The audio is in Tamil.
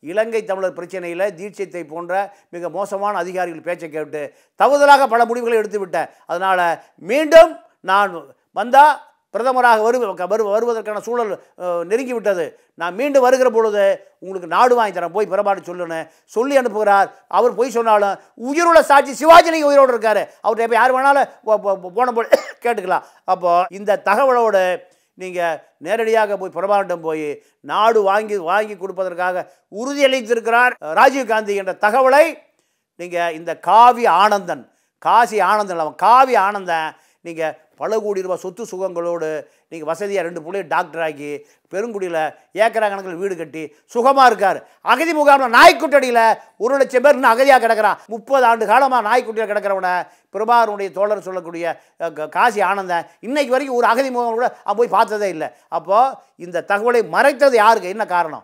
இலங்கை தமிழர் பிரச்சனையில் தீட்சித்தை போன்ற மிக மோசமான அதிகாரிகள் பேச்சை கேட்டு தவறுதலாக பல முடிவுகளை எடுத்து விட்டேன் அதனால் மீண்டும் நான் வந்தால் பிரதமராக வரு வரு வருவதற்கான சூழல் அஹ், நெருங்கி விட்டது நான் மீண்டும் வருகிற பொழுது உங்களுக்கு நாடு வாங்கி தரேன் போய் பிறபாடு சொல்லுன்னு சொல்லி அனுப்புகிறார் அவர் போய் சொன்னாலும் உயிருள்ள சாட்சி சிவாஜிலிங்க உயிரோடு இருக்கார் அவர்கிட்ட எப்போ யார் வேணாலும் போ- போ- போ- போன போல் கேட்டுக்கலாம் அப்போது இந்த தகவலோடு நீங்கள் நேரடியாக போய் பிரபாகண்டம் போய் நாடு வாங்கி வாங்கி கொடுப்பதற்காக உறுதியளித்திருக்கிறார் ராஜீவ் காந்தி என்ற தகவலை நீங்கள் இந்த காவி ஆனந்தன் காசி ஆனந்தன் அவன் காவி ஆனந்தன் நீங்கள் பல கோடி ரூபாய் சொத்து சுகங்களோடு நீங்கள் வசதியாக ரெண்டு பிள்ளைய டாக்டர் ஆக்கி பெருங்குடியில் ஏக்கரா கணக்கில் வீடு கட்டி சுகமாக இருக்கார் அகதி முகாமில் நாய்க்குட்டடியில் ஒரு லட்சம் பேர் இன்னும் அகதியாக கிடக்கிறான் முப்பது ஆண்டு காலமாக நாய்க்குட்டியில் கிடக்கிறவனை பிரபாகரனுடைய தோழர் சொல்லக்கூடிய அஹ், க- காசி ஆனந்தன் இன்னைக்கு வரைக்கும் ஒரு அகதி முகாம் கூட அவன் போய் பார்த்ததே இல்லை அப்போது இந்த தகவலை மறைத்தது யாருக்கு என்ன காரணம்